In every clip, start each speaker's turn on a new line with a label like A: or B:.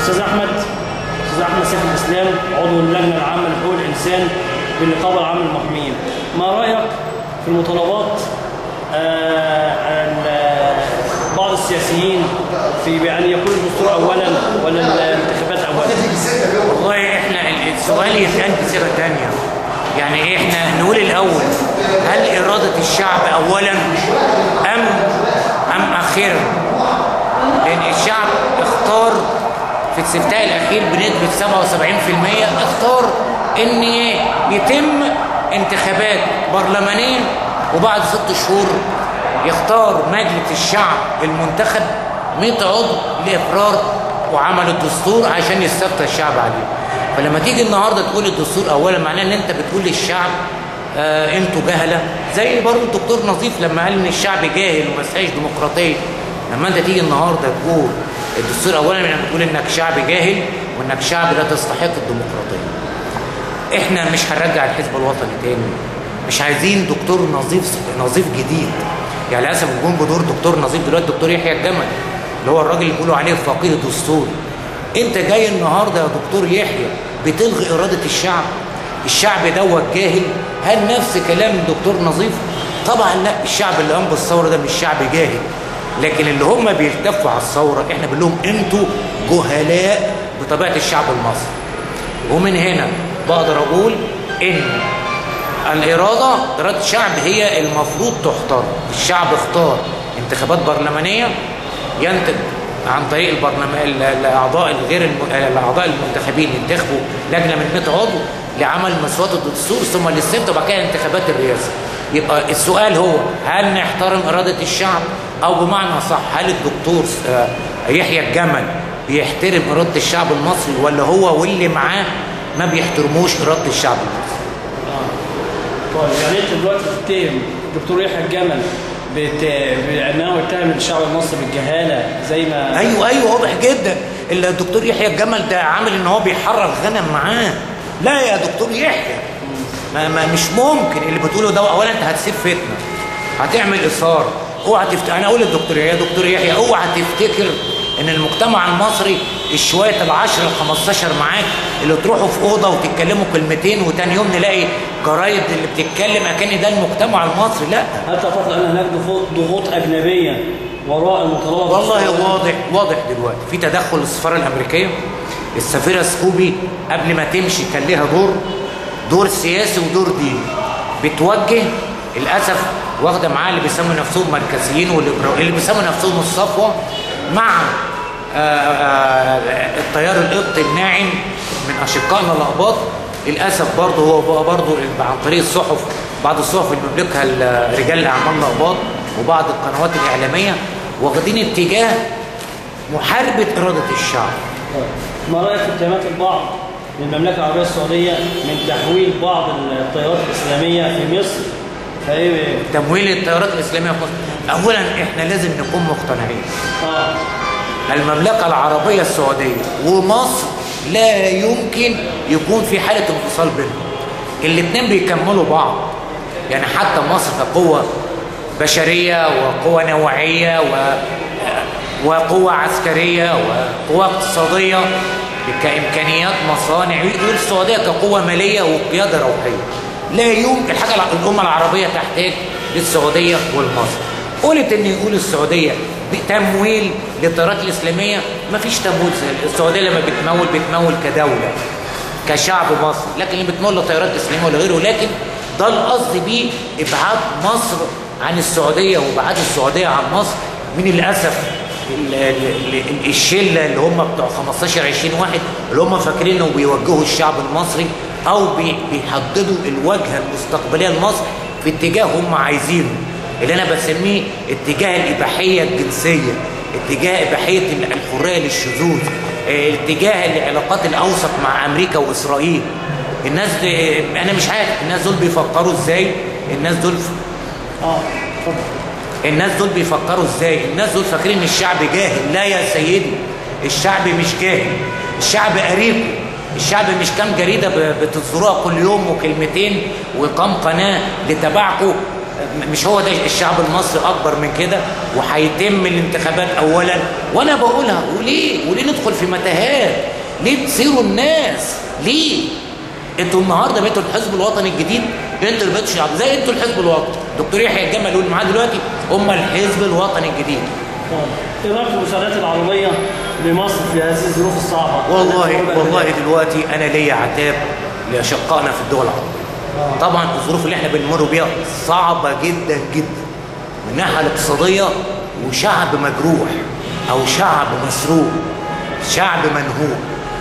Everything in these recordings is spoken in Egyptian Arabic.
A: استاذ احمد استاذ احمد سيف الاسلام عضو اللجنه العامه لحقوق الانسان بالنقابه العامه للمحامين ما رايك في المطالبات آه، ال- بعض السياسيين في بان يكون الدستور اولا ولا الانتخابات اولا
B: والله احنا السؤال يتقال بصيغه ثانيه يعني إيه احنا نقول الاول هل اراده الشعب اولا ام ام اخيرا لان الشعب اختار في الاستفتاء الاخير بنسبه 77% اختار ان يتم انتخابات برلمانيه وبعد ست شهور يختار مجلس الشعب المنتخب 100 عضو لاقرار وعمل الدستور عشان يستفتى الشعب عليه فلما تيجي النهارده تقول الدستور اولا معناه ان انت بتقول للشعب آه انتوا جهله زي برضه الدكتور نظيف لما قال ان الشعب جاهل وما يستحقش ديمقراطيه لما انت تيجي النهارده تقول الدستور اولا يعني بتقول انك شعب جاهل وانك شعب لا تستحق الديمقراطيه احنا مش هنرجع الحزب الوطني تاني مش عايزين دكتور نظيف نظيف جديد يعني للاسف بيكون بدور دكتور نظيف دلوقتي الدكتور يحيى الجمل اللي هو الراجل اللي بيقولوا عليه فقيه دستوري انت جاي النهارده يا دكتور يحيى بتلغي اراده الشعب الشعب دوت جاهل هل نفس كلام الدكتور نظيف طبعا لا الشعب اللي قام بالثوره ده مش شعب جاهل لكن اللي هم بيلتفوا على الثوره احنا بنقول لهم انتوا جهلاء بطبيعه الشعب المصري ومن هنا بقدر اقول ان الاراده اراده الشعب هي المفروض تحترم الشعب اختار انتخابات برلمانيه ينتج عن طريق البرلمان الاعضاء الغير الم... الاعضاء المنتخبين ينتخبوا لجنه من 100 عضو لعمل مسودة الدستور ثم للسبت وبعد كده انتخابات الرئاسه يبقى السؤال هو هل نحترم اراده الشعب او بمعنى صح هل الدكتور آه، يحيى الجمل بيحترم اراده الشعب المصري ولا هو واللي معاه ما بيحترموش اراده الشعب المصري
A: طيب يعني انت دلوقتي بتتهم الدكتور يحيى الجمل بت... بانه اتهم الشعب المصري بالجهاله زي ما
B: ايوه ايوه واضح جدا الا الدكتور يحيى الجمل ده عامل ان هو بيحرر غنم معاه لا يا دكتور يحيى ما, ما مش ممكن اللي بتقوله ده اولا انت هتسيب فتنه هتعمل اثاره اوعى تفت... انا اقول للدكتور يحيى يا دكتور يحيى اوعى تفتكر ان المجتمع المصري الشويه العشر ال 15 معاك اللي تروحوا في اوضه وتتكلموا كلمتين وتاني يوم نلاقي جرايد اللي بتتكلم اكن ده المجتمع المصري لا
A: هل تعتقد ان هناك ضغوط ضغوط اجنبيه وراء المطالبه
B: والله
A: بالدستور؟
B: واضح واضح دلوقتي في تدخل السفاره الامريكيه السفيره سكوبي قبل ما تمشي كان ليها دور دور سياسي ودور ديني بتوجه للاسف واخده معاه اللي بيسموا نفسهم مركزيين والليبراليين اللي بيسموا نفسهم الصفوه مع آه، آه، التيار القبطي الناعم من اشقائنا الاقباط للاسف برضه هو بقى برضه عن طريق الصحف بعض الصحف اللي بيملكها ال- رجال الاعمال الاقباط وبعض القنوات الاعلاميه واخدين اتجاه محاربه اراده الشعب
A: ما رايك في اتهامات البعض من المملكه العربيه السعوديه من تحويل بعض التيارات الاسلاميه في مصر فايه
B: تمويل التيارات الاسلاميه في مصر اولا احنا لازم نكون مقتنعين
A: اه
B: المملكه العربيه السعوديه ومصر لا يمكن يكون في حاله انفصال بينهم الاثنين بيكملوا بعض يعني حتى مصر كقوه بشريه وقوه نوعيه و وقوة عسكرية وقوة اقتصادية كإمكانيات مصانع يقول السعودية كقوة مالية وقيادة روحية لا يمكن الحاجة الع- الأمة العربية تحتاج للسعودية والمصر قلت إن يقول السعودية بتمويل للتيارات الإسلامية مفيش تمويل السعودية لما بتمول بتمول كدولة كشعب مصر لكن اللي بتمول للتيارات الإسلامية ولا غيره لكن ده القصد بيه إبعاد مصر عن السعودية وإبعاد السعودية عن مصر من الأسف ال- ال- ال- الشله اللي هم بتوع 15 20 واحد اللي هم فاكرين انه بيوجهوا الشعب المصري او بي- بيحددوا الواجهه المستقبليه لمصر في اتجاه هم عايزينه اللي انا بسميه اتجاه الاباحيه الجنسيه اتجاه اباحيه ال- الحريه للشذوذ اه، اتجاه العلاقات الاوسط مع امريكا واسرائيل الناس دي انا مش عارف الناس دول بيفكروا ازاي الناس دول
A: اه اتفضل
B: الناس دول بيفكروا ازاي الناس دول فاكرين ان الشعب جاهل لا يا سيدي الشعب مش جاهل الشعب قريب الشعب مش كام جريدة ب- بتصدروها كل يوم وكلمتين وكام قناة لتبعكم م- مش هو ده الشعب المصري أكبر من كده وهيتم الانتخابات أولا وأنا بقولها وليه وليه ندخل بندخل في متاهات ليه بتصيروا الناس ليه انتوا النهارده بقيتوا الحزب الوطني الجديد انتوا اللي بقيتوا شعب زي انتوا الحزب الوطني دكتور يحيى الجمل يقول معاه دلوقتي هم الحزب الوطني الجديد
A: ايه رايك في المساعدات العربيه لمصر في هذه الظروف الصعبه؟
B: والله والله دلوقتي انا ليا عتاب لاشقائنا في الدول العربيه طبعا الظروف اللي احنا بنمر بيها صعبه جدا جدا من الناحيه الاقتصاديه وشعب مجروح او شعب مسروق شعب منهوب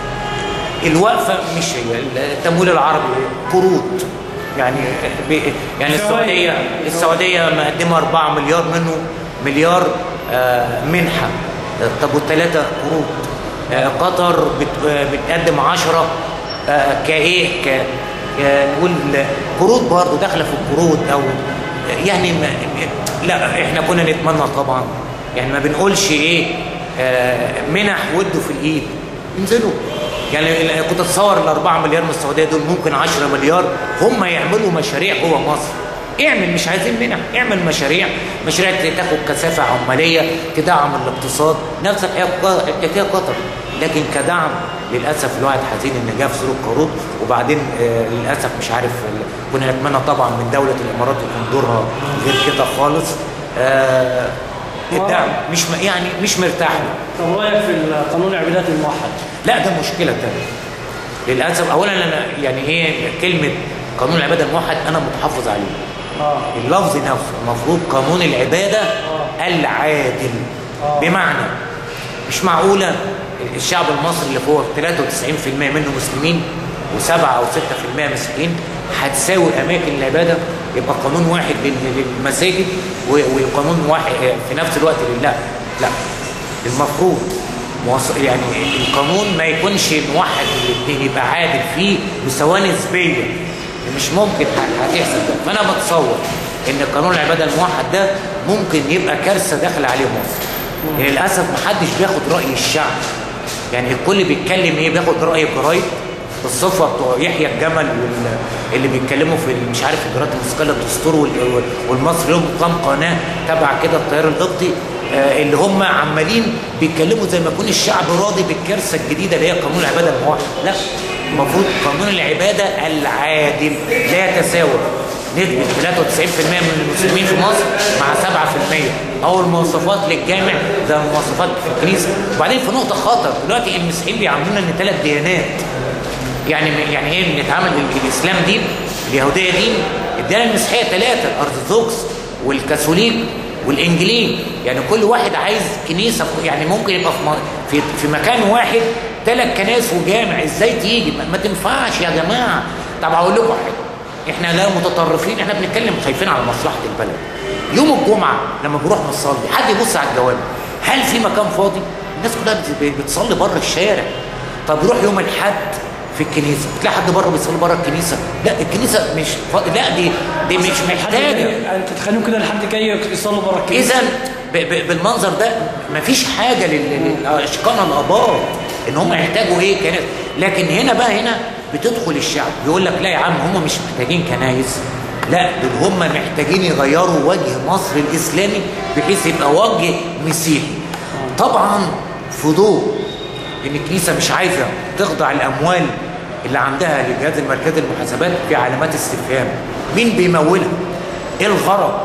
B: الوقفه مش هي التمويل العربي قروض يعني ب- يعني السعوديه السعوديه مقدمه 4 مليار منه مليار آه، منحه طب والثلاثه قروض آه، قطر بت- آه، بتقدم 10 آه، كايه ك آه، نقول قروض برضه داخله في القروض او يعني ما لا احنا كنا نتمنى طبعا يعني ما بنقولش ايه آه، منح ودوا في الايد انزلوا يعني ال- كنت اتصور ال 4 مليار من السعوديه دول ممكن 10 مليار هم يعملوا مشاريع جوه مصر اعمل مش عايزين منح اعمل مشاريع مشاريع تاخد كثافه عماليه تدعم الاقتصاد نفس الحكايه الحكاية قطر لكن كدعم للاسف الواحد حزين ان جه في ظروف قروض وبعدين آه للاسف مش عارف ال- كنا نتمنى طبعا من دوله الامارات يكون دورها غير كده خالص آه الدعم مش م- يعني مش مرتاح له
A: طب رايك في قانون العبادات الموحد؟
B: لا ده مشكلة تانية للأسف أولا أنا يعني إيه كلمة قانون العبادة الموحد أنا متحفظ عليه
A: اه
B: اللفظ نفسه المفروض قانون العبادة العادل بمعنى مش معقولة الشعب المصري اللي فوق 93% منه مسلمين و7 أو 6% مسيحيين هتساوي أماكن العبادة يبقى قانون واحد لل- للمساجد و- وقانون واحد في نفس الوقت لله لا المفروض موص- يعني القانون ما يكونش موحد للاثنين يبقى عادل فيه مساواة نسبية مش ممكن ه- هتحصل ده فانا بتصور ان قانون العباده الموحد ده ممكن يبقى كارثه داخله عليه مصر يعني للاسف محدش بياخد راي الشعب يعني الكل بيتكلم ايه بياخد راي الجرايد الصفوه بتوع يحيى الجمل وال- اللي بيتكلموا في مش عارف الجرايد الموسيقيه الدستور وال- والمصري لهم كام قناه تبع كده التيار القبطي آه، اللي هم عمالين بيتكلموا زي ما يكون الشعب راضي بالكارثه الجديده اللي هي قانون العباده الموحد لا المفروض قانون العباده العادل لا يتساوى نسبة 93% من المسلمين في مصر مع 7% أو المواصفات للجامع زي المواصفات في الكنيسة وبعدين في نقطة خطر دلوقتي المسيحيين بيعاملونا إن ثلاث ديانات يعني يعني ايه بنتعامل ال- الاسلام دين اليهوديه دين الديانه المسيحيه ثلاثه الارثوذكس والكاثوليك والانجليين يعني كل واحد عايز كنيسه في- يعني ممكن يبقى في م- في, في مكان واحد ثلاث كنائس وجامع ازاي تيجي ما, ما تنفعش يا جماعه طب هقول لكم حاجه احنا لا متطرفين احنا بنتكلم خايفين على مصلحه البلد يوم الجمعه لما بنروح نصلي حد يبص على الجوامع هل في مكان فاضي الناس كلها بت- بتصلي بره الشارع طب روح يوم الاحد في الكنيسه تلاقي حد بره بيصلي بره الكنيسه لا الكنيسه مش ف... لا دي دي مش محتاجه
A: انت تخليهم كده لحد جاي يصلوا بره الكنيسه
B: اذا ب... ب... بالمنظر ده مفيش حاجه لل- لاشقانا الاباط ان هم يحتاجوا ايه كنائس لكن هنا بقى هنا بتدخل الشعب يقول لك لا يا عم هم مش محتاجين كنايس لا دول هم محتاجين يغيروا وجه مصر الاسلامي بحيث يبقى وجه مسيحي طبعا في ضوء ان الكنيسه مش عايزه تخضع الاموال اللي عندها للجهاز المركزي للمحاسبات في علامات استفهام مين بيمولها ايه الغرض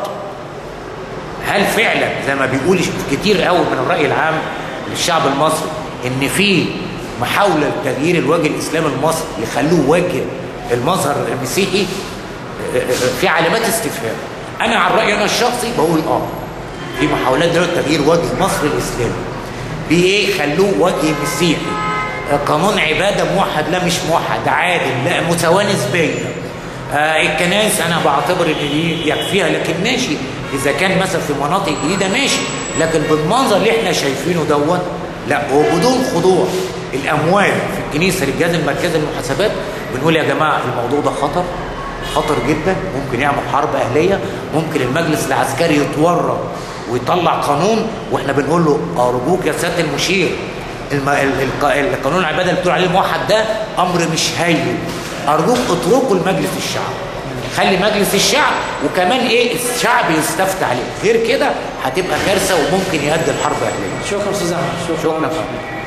B: هل فعلا زي ما بيقول كتير قوي من الراي العام للشعب المصري ان في محاوله لتغيير الوجه الاسلامي المصري يخلوه وجه المظهر المسيحي في علامات استفهام انا عن رايي انا الشخصي بقول اه في محاولات دلوقتي تغيير وجه مصر الاسلامي بايه خلوه وجه مسيحي قانون عباده موحد لا مش موحد عادل لا مساواه نسبيه آه الكنائس انا بعتبر ان دي يكفيها لكن ماشي اذا كان مثلا في مناطق جديده ماشي لكن بالمنظر اللي احنا شايفينه دوت لا وبدون خضوع الاموال في الكنيسه للجهاز المركزي للمحاسبات بنقول يا جماعه الموضوع ده خطر خطر جدا ممكن يعمل حرب اهليه ممكن المجلس العسكري يتورط ويطلع قانون واحنا بنقول له ارجوك يا سياده المشير الم... ال... ال... القانون العباده اللي بتقول عليه موحد ده امر مش هين ارجوك اتركوا لمجلس الشعب خلي مجلس الشعب وكمان ايه الشعب يستفتى عليه غير كده هتبقى كارثه وممكن يؤدي الحرب اهليه
A: شكرا استاذ احمد
B: شكرا